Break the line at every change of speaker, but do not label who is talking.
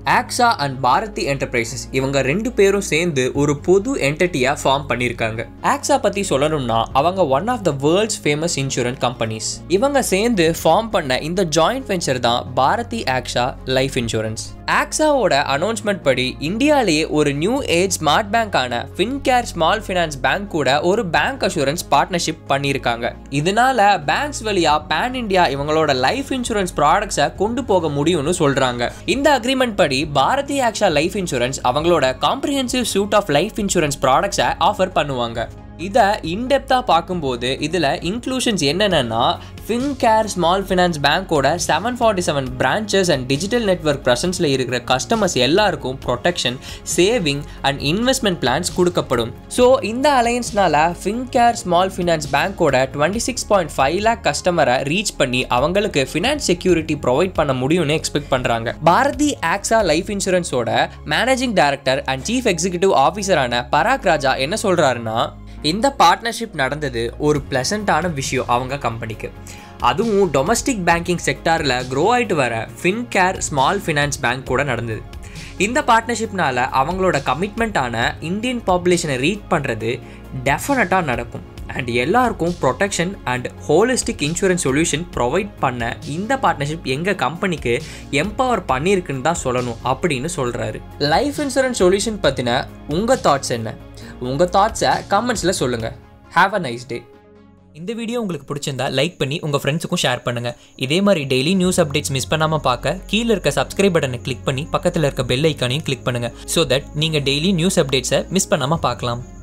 hacksaw and Bharathi enterprises இவங்க ரெண்டு பேரும் சேர்ந்து ஒரு பொது என்டிட்டியாக ஃபார்ம் பண்ணியிருக்காங்க ஆக்ஸா பற்றி சொல்லணும்னா அவங்க one of the world's famous insurance companies இவங்க சேர்ந்து ஃபார்ம் பண்ண இந்த ஜாயிண்ட் வெஞ்சர் தான் பாரதி ஆக்ஸா லைஃப் இன்சூரன்ஸ் ஆக்ஸாவோட அனௌன்ஸ்மெண்ட் படி இந்தியாலேயே ஒரு நியூ ஏஜ் ஸ்மார்ட் பேங்கான ஃபின்கேர் ஸ்மால் ஃபினான்ஸ் பேங்க் கூட ஒரு பேங்க் அஷூரன்ஸ் பார்ட்னர்ஷிப் பண்ணியிருக்காங்க இதனால பேங்க்ஸ் வழியா பேன் இந்தியா இவங்களோட லைஃப் இன்சூரன்ஸ் ப்ராடக்ட்ஸை கொண்டு போக முடியும்னு சொல்றாங்க இந்த அக்ரிமெண்ட் படி பாரதி ஆக்ஷா லைஃப் இன்சூரன்ஸ் அவங்களோட comprehensive suite of life insurance ப்ராடக்ட்ஸை ஆஃபர் பண்ணுவாங்க இதை இன்டெப்த்தாக பார்க்கும்போது இதில் இன்க்ளூஷன்ஸ் என்னென்னா ஃபின்கேர் ஸ்மால் ஃபினான்ஸ் பேங்க்கோட seven forty seven branches and digital network ப்ரெசன்ஸில் இருக்கிற கஸ்டமர்ஸ் எல்லாருக்கும் protection saving and investment plans கொடுக்கப்படும் ஸோ இந்த அலையன்ஸ்னால ஃபின்கேர் ஸ்மால் ஃபினான்ஸ் பேங்க்கோட twenty six point five lakh கஸ்டமரை ரீச் பண்ணி அவங்களுக்கு ஃபினான்ஸ் செக்யூரிட்டி ப்ரொவைட் பண்ண முடியும்னு எக்ஸ்பெக்ட் பண்ணுறாங்க பாரதி ஆக்ஸா லைஃப் இன்சூரன்ஸோட managing director and chief executive ஆஃபீஸரான பராக் ராஜா என்ன சொல்கிறாருன்னா இந்த பார்ட்னர்ஷிப் நடந்தது ஒரு ப்ளசண்ட்டான விஷயம் அவங்க கம்பெனிக்கு அதுவும் டொமஸ்டிக் பேங்கிங் செக்டாரில் க்ரோ ஆகிட்டு வர ஃபின்கேர் ஸ்மால் ஃபினான்ஸ் பேங்க் கூட நடந்தது இந்த பார்ட்னர்ஷிப்னால அவங்களோட கமிட்மெண்ட்டான இந்தியன் பாப்புலேஷனை ரீச் பண்ணுறது டெஃபினட்டாக நடக்கும் அண்ட் எல்லாருக்கும் protection and holistic insurance solution provide பண்ண இந்த பார்ட்னர்ஷிப் எங்கள் கம்பெனிக்கு எம்பவர் பண்ணியிருக்குன்னு தான் சொல்லணும் அப்படின்னு சொல்கிறாரு லைஃப் இன்சூரன்ஸ் சொல்யூஷன் பற்றின உங்கள் தாட்ஸ் என்ன உங்கள் தாட்ஸை கமெண்ட்ஸில் சொல்லுங்கள் ஹாவ் அ நைஸ் டே
இந்த வீடியோ உங்களுக்கு பிடிச்சிருந்தா லைக் பண்ணி உங்கள் ஃப்ரெண்ட்ஸுக்கும் ஷேர் பண்ணுங்கள் இதே மாதிரி டெய்லி நியூஸ் அப்டேட்ஸ் மிஸ் பண்ணாமல் பார்க்க கீழே இருக்க சப்ஸ்கிரைப் பட்டனை கிளிக் பண்ணி பக்கத்தில் இருக்க பெல் ஐக்கானையும் கிளிக் பண்ணுங்கள் ஸோ தட் நீங்கள் டெய்லி நியூஸ் அப்டேட்ஸை மிஸ் பண்ணாமல் பார்க்கலாம்